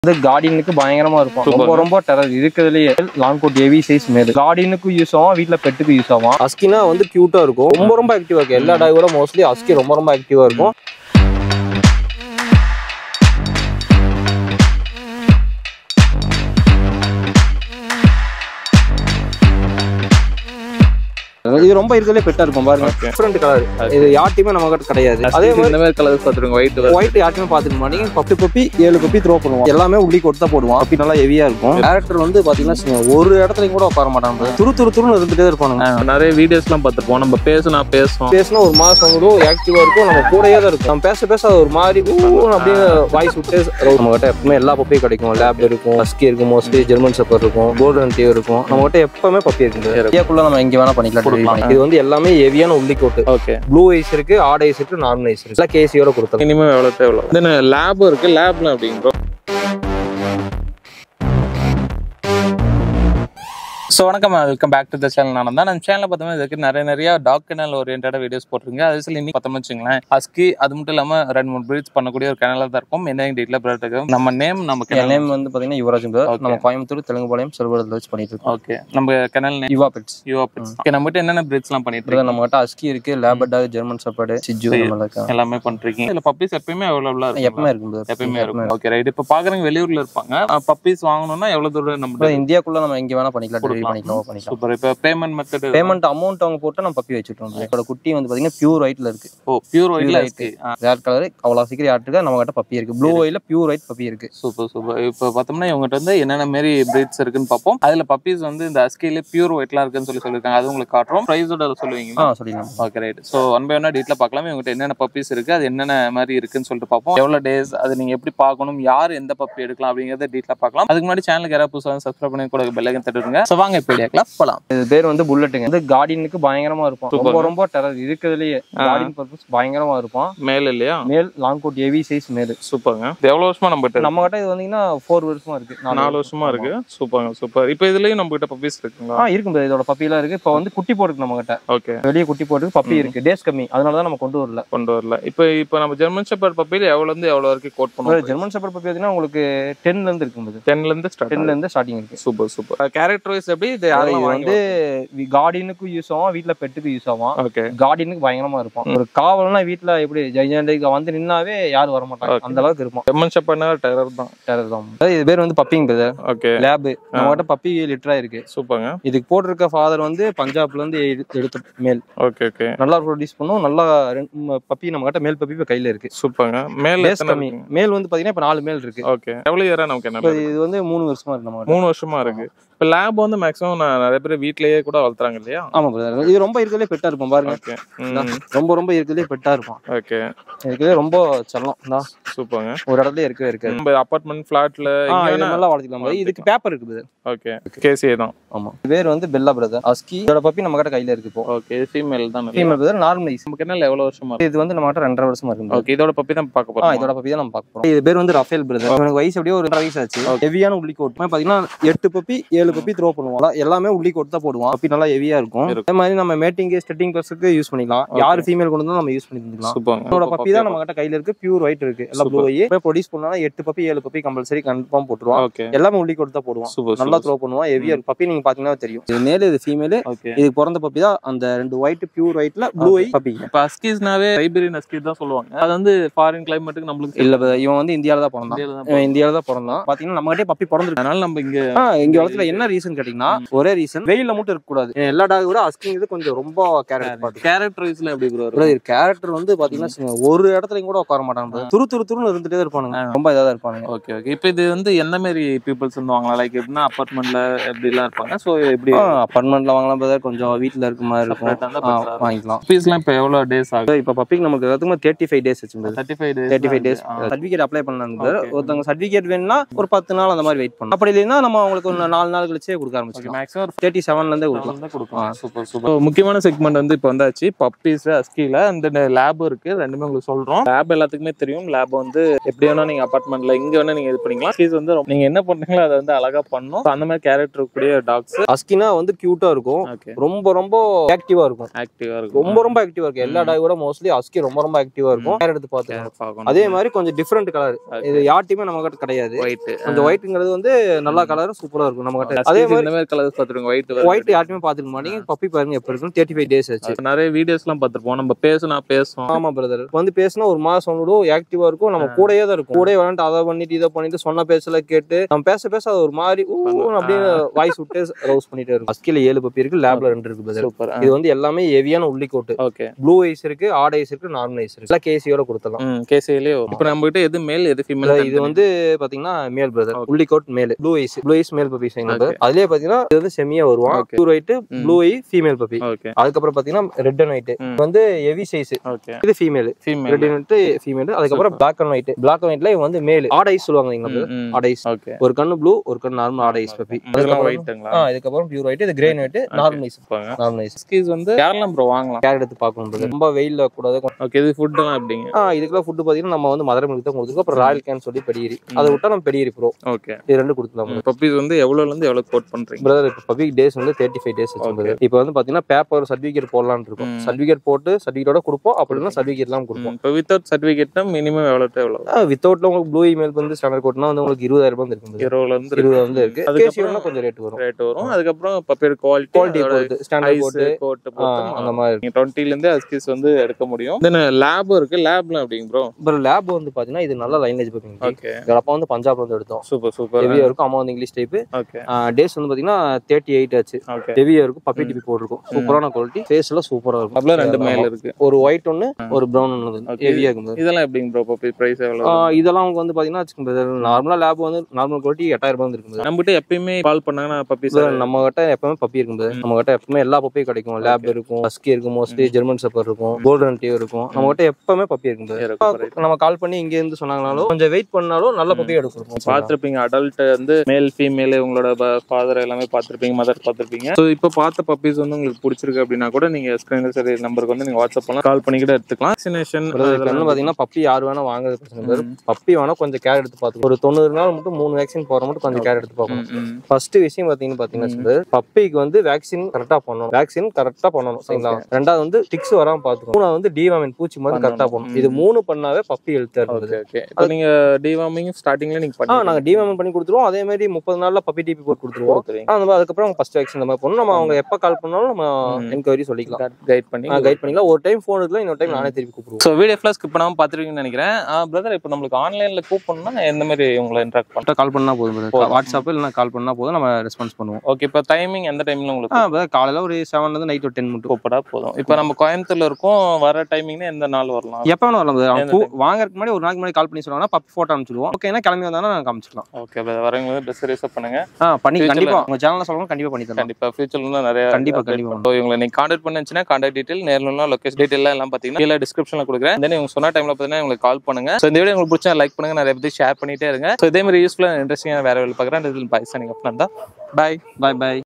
வந்து கார்டினுக்கு பயங்கரமா இருக்கும் Super. ரொம்ப ரொம்ப டெரர் இருக்கிறதுலயே லாங் கோட் ஹெவி சைஸ் மேல் கார்டினுக்கும் யூஸ் ஆகும் வீட்ல பெட்டுக்கு யூஸ் ஆகும் அஸ்கினா வந்து கியூட்டா இருக்கும் ரொம்ப ரொம்ப ஆக்டிவா இருக்கு எல்லா டாக் விட மோஸ்ட்லி அஸ்கி ரொம்ப ரொம்ப ஆக்டிவா இருக்கும் இது ரொம்ப இருக்கிறதுலே பெட்டா இருக்கும் பாருங்க Okay. டிஃப்ரெண்ட் கலர் இது யார்ட்டையுமே நம்ம கிட்ட கிடையாது அதே மாதிரி இந்த மாதிரி கலர்ஸ் பார்த்துருங்க ஒயிட் ஒயிட் யாருக்குமே பாத்துக்க மாட்டீங்க பத்து பப்பி ஏழு பப்பி த்ரோ பண்ணுவோம் எல்லாமே உள்ளி கொட்டு தான் போடுவோம் பப்பி நல்லா ஹெவியா இருக்கும் கேரக்டர் வந்து பாத்தீங்கன்னா வச்சுக்கோங்க, ஒரு இடத்துலயும் கூட உட்கார மாட்டாங்க துரு துரு துருன்னு இருந்துட்டே இருப்பானுங்க நிறைய வீடியோஸ்லாம் பார்த்துருப்போம் நம்ம பேசுனா பேசுவோம் பேசினா ஒரு மாசம் கூட ஆக்டிவா இருக்கும் நம்ம கூடயே தான் இருக்கும் நம்ம பேச பேச அது ஒரு மாதிரி ஊன்னு அப்படியே வாய்ஸ் விட்டு நம்ம கிட்ட எப்பவுமே எல்லா பப்பியும் கிடைக்கும் லேப் இருக்கும் ஹஸ்கி இருக்கும் மோஸ்ட்லி ஜெர்மன் செப்பர் இருக்கும் கோல்டன் டீ இருக்கும் நம்ம கிட்ட எப்பவுமே பப்பி இருக்கு ஏக்குள்ள நம்ம எங்க வேணா பண்ணிக்கலாம் delivery கொடுக்கலாம். பண்ணிக்கலாம். இது வந்து எல்லாமே ஹெவியான woolly coat okay blue eyes இருக்கு ஆட் ஐஸ் இருக்கு நார்மல் ஐஸ் இருக்கு எல்லாம் கேசியோட கொடுத்துருக்கோம் மினிமம் எவ்வளோ தேவை தென் லேபும் இருக்கு லேப்ல அப்படிங்கிறோம் ஸோ வணக்கம் welcome back to the channel நான் தான் நம்ம சேனலில் பார்த்தோம்னா இதுக்கு நிறைய நிறைய டாக் கனல் ஓரியன்டாக வீடியோஸ் போட்டிருங்க அது சில இன்னைக்கு பார்த்தோம்னு வச்சுங்களேன் ஹஸ்கி அது மட்டும் இல்லாமல் ரெண்டு மூணு பிரீட்ஸ் பண்ணக்கூடிய ஒரு சேனலாக தான் இருக்கும் என்ன டீட்டில் பிராட்டுக்கு நம்ம நேம் நம்ம என் கனல் நேம் வந்து பாத்தீங்கன்னா யுவராஜ் brother. Okay. நம்ம கோயம்புத்தூர் தெலுங்குபாளையம் செல்வரத்தில் வச்சு பண்ணிட்டு இருக்கோம் ஓகே நம்ம channel name Yuva pets Yuva pets okay நம்மகிட்ட என்னென்ன பிரீட்ஸ்லாம் பண்ணிட்டு brother, இருக்கோம் நம்ம கிட்ட அஸ்கி இருக்கு லேபர்டாக் ஜெர்மன் சப்பாடு சிஜு சரி. இந்த மாதிரி இருக்காங்க எல்லாமே பண்ணிருக்கீங்க இதில் பப்பீஸ் எப்பயுமே அவைலபிளாக இருக்கும் எப்பவுமே இருக்கும் brother. எப்பயுமே இருக்கும் ஓகே ரைட் இப்போ பாக்குறவங்க வெளியூர்ல இருப்பாங்க பப்பீஸ் வாங்கணும்னா எவ்வளவு தூரம் நம்ம brother, இந்தியாக்குள்ள நம்ம எங்க வேணா பண்ணிக்கலாம் delivery கொடுக்கலாம். பண்ணிக்கலாம் பண்ணிக்கலாம் சூப்பர் இப்போ பேமெண்ட் மெத்தட் பேமெண்ட் அமௌண்ட் அவங்க போட்டு நம்ம பப்பி வச்சுட்டோம் இதோட குட்டி வந்து பாத்தீங்கன்னா பியூர் ஒயிட்ல இருக்கு ஓ பியூர் ஒயிட்ல Pure இருக்கு ரேட் கலர் அவ்வளவு சீக்கிரம் யார்ட்டுக்கு நம்ம கிட்ட பப்பி இருக்கு ப்ளூ ஒயிட்ல பியூர் ஒயிட் பப்பி இருக்கு சூப்பர் சூப்பர் இப்போ பார்த்தோம்னா இவங்ககிட்ட வந்து என்னென்ன மாரி பிரீட்ஸ் இருக்குன்னு பார்ப்போம் அதுல பப்பீஸ் வந்து இந்த அஸ்கில பியூர் ஒயிட்லாம் இருக்குன்னு சொல்லி சொல்லியிருக்காங்க அது உங்களுக்கு காட்டுறோம் ப்ரைஸோட சொல்லுவீங்க ஆ சொல்லிடலாம் okay right so one by ஒன்னா டீட்டில் பார்க்கலாம் இவங்ககிட்ட என்னென்ன பப்பீஸ் இருக்கு அது என்னென்ன மாதிரி இருக்குன்னு சொல்லிட்டு பார்ப்போம் எவ்வளோ டேஸ் அது நீங்க எப்படி பார்க்கணும் யார் எந்த பப்பி எடுக்கலாம் அப்படிங்கறத டீட்டில் பார்க்கலாம் அதுக்கு முன்னாடி சேனலுக்கு யாராவது புதுசாக சப்ஸ்கிரைப் பண்ணி கூட பெல்லைக்கன் தட்டுருங்க ஸோ வாங்க இப்போ கேட்கலாம் போலாம் இது பேர் வந்து புல்லட்டுங்க வந்து கார்டினுக்கு பயங்கரமா இருக்கும் Super. ரொம்ப ரொம்ப டெரர் இருக்கிறதுலயே கார்டின் பர்பஸ் பயங்கரமா இருக்கும் மேல் இல்லையா மேல் லாங் கோட் ஹெவி சைஸ் மேல் சூப்பருங்க இது எவ்வளோ வருஷமா நம்ம கிட்ட நம்ம கிட்ட இது வந்தீங்கன்னா ஃபோர் வருஷமா இருக்கு நாலு வருஷமா இருக்கு சூப்பருங்க சூப்பர் இப்போ இதுலயும் நம்ம கிட்ட பப்பீஸ் இருக்குங்களா ஆ இருக்கும் brother. இதோட பப்பி எல்லாம் இருக்கு இப்போ வந்து குட்டி போட்டுருக்கு நம்ம கிட்ட ஓகே வெளியே குட்டி போட்டுருக்கு பப்பி இருக்கு டேஸ் கம்மி அதனால தான் நம்ம கொண்டு வரல கொண்டு வரல இப்போ இப்போ நம்ம ஜெர்மன் ஷெப்பர்ட் பப்பியில் எவ்வளோ இருந்து எவ்வளோ வரைக்கும் கோட் பண்ணுவோம் ஜெர்மன் ஷெப்பர்ட் பப்பி பார்த்தீங்கன்னா உங்களுக்கு டென்ல இருந்து இருக்கும் டென்ல இருந்து ஸ்டார்ட் டென்ல இருந்து ஸ்டார்டிங் இருக்கு சூப்பர் சூப்பர் கேரக்டர் வைஸ் எப்படி இது அது இது வந்து கார்டினுக்கும் யூஸ் ஆகும் வீட்ல பெட்டுக்கு யூஸ் ஆகும் ஓகே கார்டினுக்கு பயங்கரமா இருக்கும் ஒரு காவல்னா வீட்ல எப்படி ஜெயஜெயண்டிக்கு வந்து நின்னாவே யாரும் வர மாட்டாங்க Okay. அந்த அளவுக்கு இருக்கும் ஜெர்மன் ஷெப்பர்ட்னா டெரர் தான் டெரர் தான் அதாவது இது பேர் வந்து பப்பிங் பிரதர் ஓகே லேப் நம்ம கிட்ட பப்பி லிட்டரா இருக்கு சூப்பருங்க இதுக்கு போட்டிருக்க ஃபாதர் வந்து பஞ்சாப்ல இருந்து எடு- எடுத்த மேல் ஓகே ஓகே நல்லா ப்ரொடியூஸ் பண்ணும் நல்லா பப்பி நம்ம கிட்ட மேல் பப்பி இப்ப கையில இருக்கு சூப்பருங்க மேல டேஸ் கம்மி மேல் வந்து பாத்தீங்கன்னா இப்ப நாலு மேல் இருக்கு ஓகே எவ்வளோ இயரா நமக்கு இப்ப என்ன இது வந்து மூணு வருஷமா இருக்கு நம்ம கிட்ட. மூணு வருஷமா இருக்கு இப்போ லேப் வந்து மேக்ஸிமம் நிறைய பேர் வீட்லயே கூட வளர்த்துறாங்க இல்லையா ஆமா பிரதர் இது ரொம்ப இருக்கிறதுலே பெட்டா இருக்கும் பாருங்க ஓகே ரொம்ப ரொம்ப இருக்கிறதுலே பெட்டா இருக்கும் ஓகே இருக்கிறதுலே ரொம்ப செல்லம் இந்தா, சூப்பருங்க ஒரு இடத்துல இருக்கவே இருக்காது நம்ம அபார்ட்மெண்ட் ஃபிளாட்ல ஆ, இது நல்லா வளர்த்துக்கலாம் brother. இதுக்கு பேப்பர் இருக்கு brother. ஓகே கேசிஏ தான் ஆமா இது பேர் வந்து பெல்லா பிரதர் அஸ்கி இதோட பப்பி நம்ம கிட்ட கையில இருக்கு இப்போ ஓகே ஃபீமேல் தான் ஃபீமேல் பிரதர் நார்மல் ஐஸ் நமக்கு என்ன எவ்வளவு வருஷமா இருக்கு இது வந்து நம்ம கிட்ட ரெண்டரை வருஷமா இருக்கு brother. ஓகே இதோட பப்பி தான் பார்க்க ஆ போறோம் இதோட பப்பி தான் நம்ம பார்க்க போறோம் இது பேர் வந்து ரஃபேல் பிரதர் எனக்கு வயசு அப்படியே ஒரு ரெண்டரை வயசு ஆச்சு ஹெவியான உள்ளி கோட் பாத்தீங்கன்னா எட்டு பப்பி ஏழு பப்பி த்ரோ பண்ணுவோம் எல்லாமே உள்ளி கோட் தான் போடுவோம் பப்பி நல்லா ஹெவியா இருக்கும் அதே மாதிரி நம்ம மேட்டிங் ஸ்டெட்டிங் பர்ஸுக்கு யூஸ் பண்ணிக்கலாம் யார் ஃபீமேல் கொண்டு வந்தாலும் நம்ம யூஸ் பண்ணி தந்துக்கலாம் சூப்பருங்க இதோட பப்பி தான் நம்ம கிட்ட கையில இருக்கு பியூர் ஒயிட் இருக்கு எல்லாம் ப்ளூ ஐ போய் ப்ரொடியூஸ் பண்ணா எட்டு பப்பி ஏழு பப்பி கம்பல்சரி கன்ஃபார்ம் போட்டுருவோம் ஓகே எல்லாமே உள்ளி கோட் தான் போடுவோம் சூப்பர் நல்லா த்ரோ பண்ணுவோம் ஹெவியா இருக்கும் பப்பி நீங்க பாத்தீங்கன்னா தெரியும் இது மேல் இது ஃபீமேல் ஓகே இது பிறந்த பப்பி தான் அந்த ரெண்டு ஒயிட் பியூர் ஒயிட்ல ப்ளூ ஐ பப்பி இப்போ அஸ்கீஸ்னாவே சைபீரியன் அஸ்கீஸ் தான் சொல்லுவாங்க அது வந்து ஃபாரின் கிளைமேட்டுக்கு நம்மளுக்கு இல்ல brother, இவன் வந்து இந்தியால தான் பிறந்தான் இந்தியால தான் இவன் இந்தியால தான் பிறந்தான் பாத்தீங்கன்னா நம்ம கிட்டே பப்பி பிறந்திருக்கு அதனால நம்ம இங்க ஆ, இங்க வளர்த்துல என்ன ரீசன் கேட்டீங்கன்னா ஒரே ரீசன் வெயில்ல மட்டும் இருக்க கூடாது எல்லா டாக் விட அஸ்கிங் இது கொஞ்சம் ரொம்ப கேரக்டர் பாத்து கேரக்டர் வைஸ்ல எப்படி ப்ரோ கேரக்டர் வந்து பாத்தீங்கன்னா வச்சுக்கோங்க, ஒரு இடத்துலயும் கூட உட்கார மாட்டாங்க brother. துரு துரு துருன்னு இருந்துட்டே தான் இருப்பானுங்க ரொம்ப இதா தான் இருப்பானுங்க ஓகே ஓகே இப்போ இது வந்து என்ன மாதிரி பீப்புள்ஸ் வந்து வாங்கலாம் லைக் எப்படின்னா அபார்ட்மெண்ட்ல எப்படிலாம் இருப்பாங்க ஸோ எப்படி அப்பார்ட்மெண்ட்ல வாங்கலாம் brother. கொஞ்சம் வீட்ல இருக்க மாதிரி இருக்கும் Separate ஆ இருந்தா ஆ, better ஆ வாங்கிக்கலாம் ஃபீஸ்லாம் இப்போ எவ்வளோ டேஸ் ஆகும் இப்ப பப்பிக்கு நமக்கு எல்லாத்துக்கும் தேர்ட்டி ஃபைவ் டேஸ் வச்சு thirty five days thirty five days certificate apply பண்ணாங்க brother. Okay. ஒருத்தவங்க சர்டிஃபிகேட் வேணும்னா ஒரு பத்து நாள் அந்த மாதிரி வெயிட் பண்ணணும் அப்படி இல்லைன்னா நம்ம அவங்களுக்கு ஒரு நாலு நாள் கழிச்சே கொடுக்க ஆரம்பிச்சிக்கலாம் மேக்ஸிமம் ஒரு தேர்ட்டி செவன்ல இருந்தே கொடுக்கலாம் தான் கொடுக்கலாம் சூப்பர் சூப்பர் முக்கியமான செக்மெண்ட் வந்து இப்போ வந்தாச்சு பப்பீஸ் அஸ்கில அந்த லேப் இருக்கு ரெண்டுமே உங்களுக்கு சொல்றோம் லேப் எல்லாத்துக்குமே தெரியும் லேப் வந்து எப்படி வேணா நீங்க அபார்ட்மெண்ட்ல இங்க வேணா நீங்க இது பண்ணிக்கலாம் Skis வந்து ரொம்ப- நீங்க என்ன பண்றீங்களோ அதை வந்து அழகா பண்ணும் So அந்த மாதிரி கேரக்டர் கூடிய டாக்ஸ் அஸ்கினா வந்து கியூட்டா இருக்கும் ஓகே ரொம்ப ரொம்ப ஆக்டிவா இருக்கும் ஆக்டிவா இருக்கும் ரொம்ப ரொம்ப ஆக்டிவா இருக்கும் எல்லா டாக் விட மோஸ்ட்லி அஸ்கி ரொம்ப ரொம்ப ஆக்டிவா இருக்கும் கேர் எடுத்து பார்த்துக்கணும் பார்க்கணும் அதே மாதிரி கொஞ்சம் டிஃப்ரெண்ட் கலர் இது யார்ட்டையுமே நம்ம கிட்ட கிடையாது ஒயிட் அந்த ஒயிட்ங்கிறது வந்து நல்ல கலர் சூப்பரா இருக்கும் நம்ம கிட்ட அதே மாதிரி இந்த மாதிரி கலர்ஸ் பாத்துருங்க ஒயிட் ஒயிட் யார்ட்டையுமே பாத்துக்க மாட்டீங்க பப்பி பாருங்க எப்படி இருக்கும் தேர்ட்டி ஃபைவ் டேஸ் ஆச்சு நிறைய வீடியோஸ் எல்லாம் பார்த்திருப்போம் நம்ம பேசுனா பேசுவோம் ஆமா பிரதர் வந்து பேசினா ஒரு மாசம் விடும் ஆக்டிவா இருக்கும் நம்ம கூடயே தான் இருக்கும் கூடயே விளாண்டு அதை பண்ணிட்டு இதை பண்ணிட்டு சொன்ன பேசல கேட்டு நம்ம பேச பேச அது ஒரு மாதிரி ஊ அப்படின்னு வாய்ஸ் விட்டு ரவுஸ் பண்ணிட்டே இருக்கும் அஸ்கில ஏழு பப்பி இருக்கு லேப்ல ரெண்டு இருக்கு பிரதர் சூப்பர் இது வந்து எல்லாமே ஹெவியான உள்ளிக்கோட்டு ஓகே ப்ளூ ஐஸ் இருக்கு ஆட் ஐஸ் இருக்கு நார்மல் ஐஸ் இருக்கு எல்லாம் கேசியோட கொடுத்தலாம் ம் கேசியிலே இப்போ நம்ம கிட்ட எது மேல் எது ஃபீமேல் இது வந்து பாத்தீங்கன்னா மேல் brother woolly coat male blue eyes blue eyes male puppy sign அதுலயே பாத்தீங்கன்னா இது வந்து செமியா வருவான் Okay. Blue white blue eye female puppy okay அதுக்கப்புறம் பாத்தீங்கன்னா ரெட் அண்ட் ஒயிட் ம். வந்து ஹெவி சைஸ் ஓகே இது female red female and white female அதுக்கப்புறம் black and white black and ஒயிட்ல வந்து மேல் ஆட் ஐஸ் சொல்லுவாங்க நீங்க ஆட் ஐஸ் ஓகே ஒரு கண்ணு ப்ளூ ஒரு கண்ணு நார்மல் ஆட் ஐஸ் பப்பி இதெல்லாம் அதுக்கப்புறம் ஒயிட்டுங்களா ஆ இதுக்கப்புறம் பியூர் ஒயிட் இது கிரேன் ஒயிட் நார்மல் ஐஸ் இருப்பாங்க நார்மல் ஐஸ் ஸ்கீஸ் வந்து யாரெல்லாம் ப்ரோ வாங்கலாம் கேர் எடுத்து பார்க்கணும் brother. ரொம்ப வெயில்ல கூடாது ஓகே இது ஃபுட் எல்லாம் எப்படிங்க ஆ இதுக்கெல்லாம் ஃபுட் பாத்தீங்கன்னா நம்ம வந்து மதுரை மில்க் தான் கொடுத்துருக்கோம் அப்புறம் ராயல் கேன் சொல்லி பெடிகிரி அதை விட்டா நம்ம பெடிகிரி ப்ரோ ஓகே இது ரெண்டு கொடுத்துலாம் பப்பீஸ் வந்து எவ்வளோல இருந்து எவ்வளோ கோட் பண்றீங்க பிரதர் இப்போ பப்ளிக் டேஸ் வந்து தேர்ட்டி ஃபைவ் டேஸ் வச்சு இப்போ வந்து பாத்தீங்கன்னா பேப்பர் சர்டிஃபிகேட் போடலாம்னு இருக்கும் ம். சர்டிஃபிகேட் போட்டு சர்டிஃபிகேட்டோட கொடுப்போம் அப்படின்னா சர்டிஃபிகேட் எல்லாம் கொடுப்போம் இப்போ வித்தவுட் சர்டிஃபிகேட்னா மினிமம் எவ்வளோ எவ்வளோ வித்தவுட்ல உங்களுக்கு ப்ளூ இமெயில் வந்து ஸ்டாண்டர்ட் கோட்னா வந்து உங்களுக்கு இருபதாயிரம் ரூபாய் இருக்கும் brother. இருபதுல இருந்து இருபது வந்து இருக்கு அதுக்கப்புறம் கேசியோனா கொஞ்சம் ரேட் வரும் ரேட் வரும் அதுக்கப்புறம் பப்பீர் குவாலிட்டி குவாலிட்டி பொறுத்து ஸ்டாண்டர்ட் போட்டு கோட் ஆ, அந்த மாதிரி நீங்க டுவெண்ட்டில இருந்து அஸ்கிஸ் வந்து எடுக்க முடியும் தென் லேபும் இருக்கு லேப்ல அப்படிங்க ப்ரோ அப்புறம் லேப் வந்து பாத்தீங்கன்னா இது நல்ல லைனேஜ் பார்ப்பீங்க ஓகே அப்பா வந்து பஞ்சாப்ல வந்து எடுத்தோம் சூப்பர் சூப்பர் ஹெவியா இருக்கும் அம்மா வந்து இங்கிலீஷ் டைப் ஓகே டேஸ் வந்து பாத்தீங்கன்னா தேர்ட்டி எயிட் ஆச்சு ஓகே ஹெவியா இருக்கும் பப்பி டிபி போட்டிருக்கும் சூப்பரான குவாலிட்டி ஃபேஸ் எல்லாம் சூப்பரா இருக்கும் அதுல ரெண்டு மேல் இருக்கு ஒரு ஒயிட் ஒன்னு ஒரு ப்ரௌன் ஒன்னு Okay. ஹெவியா இருக்கும் இதெல்லாம் எப்படிங்க ப்ரோ பப்பி பிரைஸ் எவ்வளோ ஆ, இதெல்லாம் அவங்க வந்து பாத்தீங்கன்னா வச்சுக்கோங்க நார்மலா லேப் வந்து நார்மல் குவாலிட்டி எட்டாயிரம் ரூபாய் வந்து இருக்கும் நம்ம கிட்ட எப்பயுமே கால் பண்ணாங்கன்னா பப்பீஸ் brother. நம்ம கிட்ட எப்பவுமே பப்பி இருக்கும் brother. நம்ம கிட்ட எப்பவுமே எல்லா பப்பியும் கிடைக்கும் லேப் இருக்கும் ஹஸ்கி இருக்கும் மோஸ்ட்லி ஜெர்மன் செப்பர் இருக்கும் கோல்டன் டீ இருக்கும் நம்ம கிட்ட எப்பவுமே பப்பி இருக்கும் brother. இருக்கும் நம்ம கால் பண்ணி இங்க இருந்து சொன்னாங்கனாலும் கொஞ்சம் வெயிட் பண்ணாலும் நல்ல பப்பி எடுக்கும் பார்த்துருப்பீங்க அடல்ட் வந்து மேல் ஃபீமேல் உங்களோட ஃபாதர் எல்லாமே பார்த்துருப்பீங்க மதர் பார்த்துருப்பீங்க ஸோ இப்போ பார்த்த பப்பீஸ் வந்து உங்களுக்கு பிடிச்சிருக்கு அப்படின்னா கூட நீங்க ஸ்கிரீனில் சரி நம்பருக்கு வந்து நீங்க வாட்ஸ்அப் பண்ணலாம் கால் பண்ணி கூட எடுத்துக்கலாம் வேக்சினேஷன் வந்து பாத்தீங்கன்னா பப்பி யார் வேணா வாங்குறது பிரச்சனை பேர் பப்பி வேணா கொஞ்சம் கேர் எடுத்து பார்த்து ஒரு தொண்ணூறு நாள் மட்டும் மூணு வேக்சின் போற மட்டும் கொஞ்சம் கேர் எடுத்து பார்க்கணும் ஃபர்ஸ்ட் விஷயம் பாத்தீங்கன்னா பாத்தீங்கன்னா பப்பிக்கு வந்து வேக்சின் கரெக்டா பண்ணணும் வேக்சின் கரெக்டா பண்ணணும் சரிங்களா ரெண்டாவது வந்து டிக்ஸ் வராம பாத்துக்கணும் மூணாவது வந்து டிவாமின் பூச்சி மருந்து கரெக்டா பண்ணணும் இது மூணு பண்ணாவே பப்பி ஹெல்த்தா இருக்குது ஓகே ஓகே இப்போ நீங்க டிவார்மிங் ஸ்டார்டிங்ல நீங்க ஆ பண்ணி நாங்க டிவாமின் பண்ணி கொடுத்துருவோம் அதே மாதிரி முப்பது நாள்ல பப்பி டிபி போட்டு கொடுத்துருவோம் கொடுத்துருவீங்க ஆ, அந்த மாதிரி அதுக்கப்புறம் ஃபர்ஸ்ட் வேக்சின் இந்த மாதிரி பண்ணணும் நம்ம அவங்க எப்ப கால் பண்ணாலும் நம்ம என்கொயரி சொல்லிக்கலாம் கைட் பண்ணி கைட் பண்ணிக்கலாம் ஒரு டைம் ஃபோன் எடுக்கலாம் இன்னொரு டைம் நானே திருப்பி கூப்பிடுவோம் ஸோ வீடியோ ஃபுல்லாக ஸ்கிப் பண்ணாமல் பார்த்துருக்கீங்கன்னு நினைக்கிறேன் பிரதர் இப்போ நம்மளுக்கு ஆன்லைனில் கூப்பிடணும்னா எந்த மாதிரி உங்களை இன்ட்ராக்ட் பண்ணுறோம் கால் பண்ணா போதும் வாட்ஸ்அப் இல்லைனா கால் பண்ணா போதும் நம்ம ரெஸ்பான்ஸ் பண்ணுவோம் ஓகே இப்போ டைமிங் எந்த டைமில் உங்களுக்கு ஆ brother, காலையில ஒரு செவன்ல இருந்து நைட் ஒரு டென் மட்டும் கூப்பிடா போதும் இப்போ நம்ம கோயம்புத்தூர்ல இருக்கோம் வர டைமிங்னா எந்த நாள் வரலாம் எப்போ வேணும் வரலாம் brother. அவங்க எந்த பூ- வாங்குறதுக்கு முன்னாடி ஒரு நாளைக்கு முன்னாடி கால் பண்ணி சொன்னாங்கன்னா பப்பி போட்டோ அனுப்பிச்சிடுவோம் ஓகேனா கிளம்பி வந்தாலும் நாங்கள் காமிச்சிக்கலாம் ஓகே பிரதர் வரவங்க வந்து ட்ரெஸ் ரிசர்வ் பண்ணுங்க ஆ பண்ணி Future ல- கண்டிப்பா உங்க சேனல்ல சொல்லணும் கண்டிப்பா பண்ணி தரலாம் கண்டிப்பா ஃபியூச்சர்ல இன்னும் நிறைய கண்டிப்பா, கண்டிப்பா. ஸோ இவங்களை நீங்க கான்டாக்ட் பண்ணுச்சுன்னா கான்டாக்ட் டீடைல் நேரில் லொகேஷன் டீடைல் எல்லாம் பார்த்தீங்கன்னா கீழே டிஸ்கிரிப்ஷனில் கொடுக்குறேன் தென் இவங்க சொன்ன டைம்ல பார்த்தீங்கன்னா உங்களுக்கு கால் பண்ணுங்க ஸோ இந்த வீடியோ உங்களுக்கு பிடிச்சா லைக் பண்ணுங்க நிறைய பத்தி ஷேர் பண்ணிட்டே இருங்க ஸோ இதே மாதிரி யூஸ்ஃபுல்லாக இன்ட்ரெஸ்டிங்காக வேற வேலை பார்க்குறேன் இதில் பாய்ஸ் நீங்கள் பண்ணா பாய் பாய் பாய்